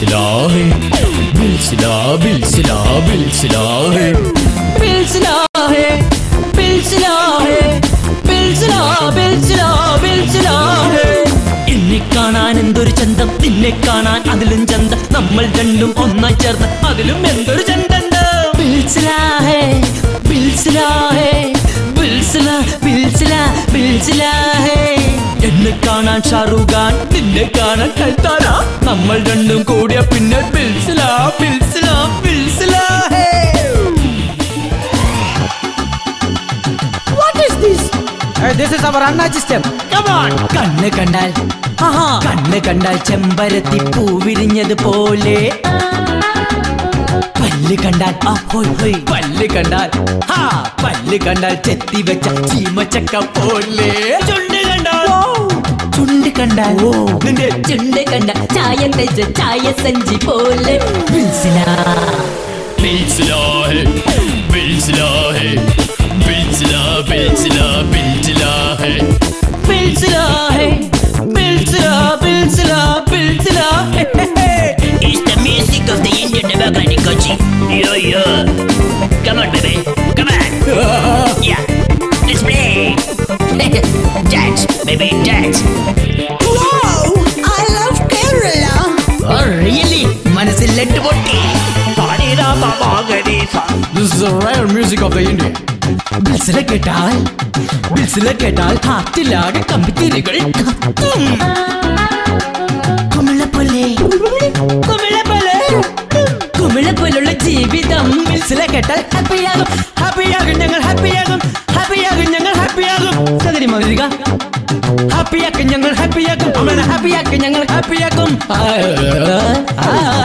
बिलसिला है बिलसिला बिलसिला बिलसिला है ബിൽസിലാ ഹേ ബിൽസിലാ ഹേ ബിൽസിലാ ബിൽസിലാ ബിൽസിലാ ഹേ എന്നെ കാണാൻ എന്തൊരു ചന്തം നിന്നെ കാണാൻ അതിലും ചന്തം നമ്മൾ രണ്ടും ഒന്നായി ചേർന്ന് അതിലും എന്തൊരു ചന്തണ്ട് ബിൽസിലാ ഹേ ബിൽസിലാ ഹേ ബിൽസിലാ ബിൽസിലാ ബിൽസിലാ ഹേ എന്നെ കാണാൻ ഷാറൂഖ് ഖാൻ നിന്നെ കാണാൻ കൽത്താര നമ്മൾ രണ്ടും കൂടിയ പിന്നെ ബിൽസിലാ ബിൽസിലാ ബിൽസിലാ ഹേ What is this? this is our Annaji step. Come on. കണ്ണ് കണ്ടാൽ ആഹാ, കണ്ണ് കണ്ടാൽ ചെമ്പരത്തി പൂ വിരിഞ്ഞത് പോലെ പല്ല് കണ്ടാൽ ആ, ഹോയ് ഹോയ് പല്ല് കണ്ടാൽ ഹാ പല്ല് കണ്ടാൽ ചെത്തി വെച്ച ചീമച്ചക്ക പോലെ ചുണ്ട് കണ്ടാൽ ചുണ്ട് കണ്ടാൽ നിന്റെ ചുണ്ട് കണ്ട ചായം തെച്ച ചായ സഞ്ചി പോലെ ബിൽസിലാ बिलसिला है बिलसिला है बिलसिला बिलसिला बिलसिला है ബിൽസിലാ ഹേ ബിൽസിലാ ബിൽസിലാ ബിൽസിലാ ഹേ ഹേ ഹേ It's the music of the Indian Democratic Country. Yo, yo. Come on, baby. Come on. Yeah. Let's play. dance, baby, dance. Wow! I love Kerala. Oh, really? മനസ്സിൽ ലെട്ട് പൊട്ടി This is the rare music of the India. ബിൽസില കേട്ടാൽ ബിൽസില കേട്ടാൽ ഹാത്തിലാകെ കമ്പിത്തിരികൾ കത്തും കുമിളപോലെ കുമിളപോലെ കുമിളപ്പോലുള്ള ജീവിതം ബിൽസില കേട്ടാൽ ഹാപ്പിയാകും ഹാപ്പിയാകും ഞങ്ങൾ ഹാപ്പിയാകും ഹാപ്പിയാകും ഞങ്ങൾ ഹാപ്പിയാകും സദരി മൗലിക ഹാപ്പിയാക്കും ഞങ്ങൾ ഹാപ്പിയാക്കും അമ്മനെ ഹാപ്പിയാക്കും ഞങ്ങൾ ഹാപ്പിയാക്കും ആ, ആ, ആ.